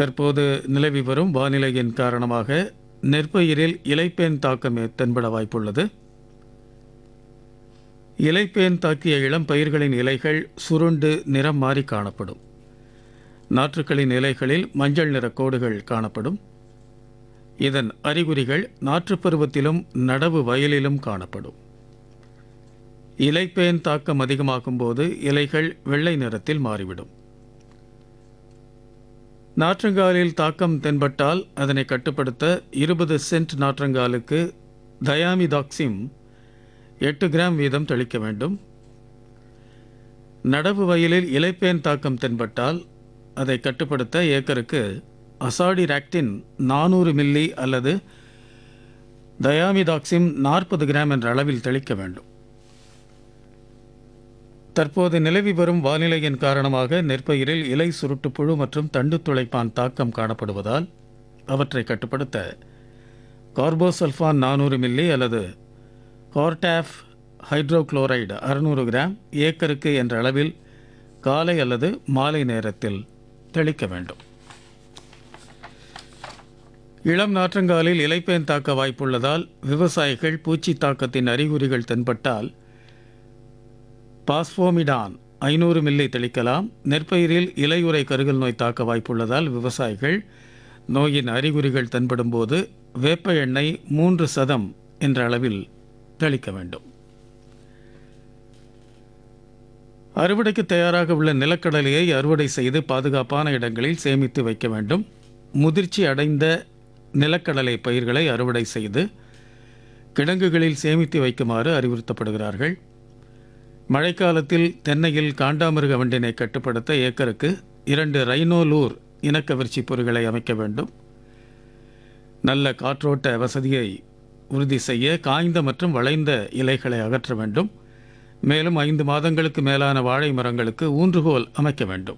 தற்போது நிலவி வரும் வானிலையின் காரணமாக நெற்பயிரில் இலைப்பேன் தாக்கம் தென்பட வாய்ப்புள்ளது இலைப்பேன் தாக்கிய இளம் பயிர்களின் இலைகள் சுருண்டு நிறம் மாறி காணப்படும் நாற்றுக்களின் இலைகளில் மஞ்சள் நிற கோடுகள் காணப்படும் இதன் அறிகுறிகள் நாற்றுப் பருவத்திலும் நடவு வயலிலும் காணப்படும் இலைப்பேன் தாக்கம் அதிகமாகும் போது இலைகள் வெள்ளை நிறத்தில் மாறிவிடும் நாற்றங்காலில் தாக்கம் தென்பட்டால் அதனை கட்டுப்படுத்த இருபது சென்ட் நாற்றங்காலுக்கு தயாமிதாக்சிம் எட்டு கிராம் வீதம் தெளிக்க வேண்டும் நடவு வயலில் இலைப்பேன் தாக்கம் தென்பட்டால் அதை கட்டுப்படுத்த ஏக்கருக்கு அசாடிராக்டின் நானூறு மில்லி அல்லது தயாமிதாக்சிம் நாற்பது கிராம் என்ற அளவில் தெளிக்க வேண்டும் தற்போது நிலவி வரும் வானிலையின் காரணமாக நெற்பயிரில் இலை சுருட்டு புழு மற்றும் தண்டு துளைப்பான் தாக்கம் காணப்படுவதால் அவற்றை கட்டுப்படுத்த கார்போசல்ஃபான் நானூறு மில்லி அல்லது கார்டாஃப் ஹைட்ரோகுளோரைடு அறுநூறு கிராம் ஏக்கருக்கு என்ற அளவில் காலை அல்லது மாலை நேரத்தில் தெளிக்க வேண்டும் இளம் நாற்றங்காலில் இலைப்பேன் தாக்க வாய்ப்புள்ளதால் விவசாயிகள் பூச்சி தாக்கத்தின் அறிகுறிகள் தென்பட்டால் பாஸ்போமிடான் ஐநூறு மில்லி தெளிக்கலாம் நெற்பயிரில் இலையுறை கருகல் நோய் தாக்க வாய்ப்புள்ளதால் விவசாயிகள் நோயின் அறிகுறிகள் தென்படும்போது வேப்ப எண்ணெய் மூன்று சதம் என்ற அளவில் தெளிக்க வேண்டும் அறுவடைக்கு தயாராக உள்ள நிலக்கடலையை அறுவடை செய்து பாதுகாப்பான இடங்களில் சேமித்து வைக்க வேண்டும் முதிர்ச்சி அடைந்த நிலக்கடலை பயிர்களை அறுவடை செய்து கிடங்குகளில் சேமித்து வைக்குமாறு அறிவுறுத்தப்படுகிறார்கள் மழைக்காலத்தில் தென்னையில் காண்டாமிருக வண்டினை கட்டுப்படுத்த ஏக்கருக்கு இரண்டு ரைனோலூர் இனக்கவர்ச்சி பொறிகளை அமைக்க வேண்டும் நல்ல காற்றோட்ட வசதியை உறுதி செய்ய காய்ந்த மற்றும் வளைந்த இலைகளை அகற்ற வேண்டும் மேலும் ஐந்து மாதங்களுக்கு மேலான வாழை மரங்களுக்கு ஊன்றுகோல் அமைக்க வேண்டும்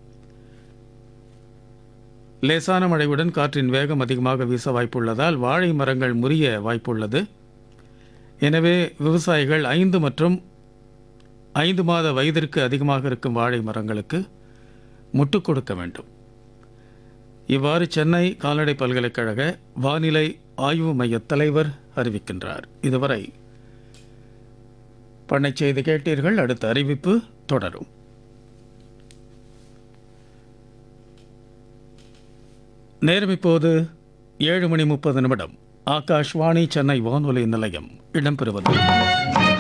லேசான மழையுடன் காற்றின் வேகம் அதிகமாக வீச வாய்ப்புள்ளதால் வாழை மரங்கள் முறிய வாய்ப்புள்ளது எனவே விவசாயிகள் ஐந்து மற்றும் ஐந்து மாத வயதிற்கு அதிகமாக இருக்கும் வாழை மரங்களுக்கு முட்டு கொடுக்க வேண்டும் இவ்வாறு சென்னை கால்நடை பல்கலைக்கழக வானிலை ஆய்வு மைய தலைவர் அறிவிக்கின்றார் இதுவரை பண்ணை செய்தி கேட்டீர்கள் அடுத்த அறிவிப்பு தொடரும் நேரம் இப்போது ஏழு மணி முப்பது நிமிடம் ஆகாஷ்வாணி சென்னை வானொலி நிலையம் இடம்பெறுவது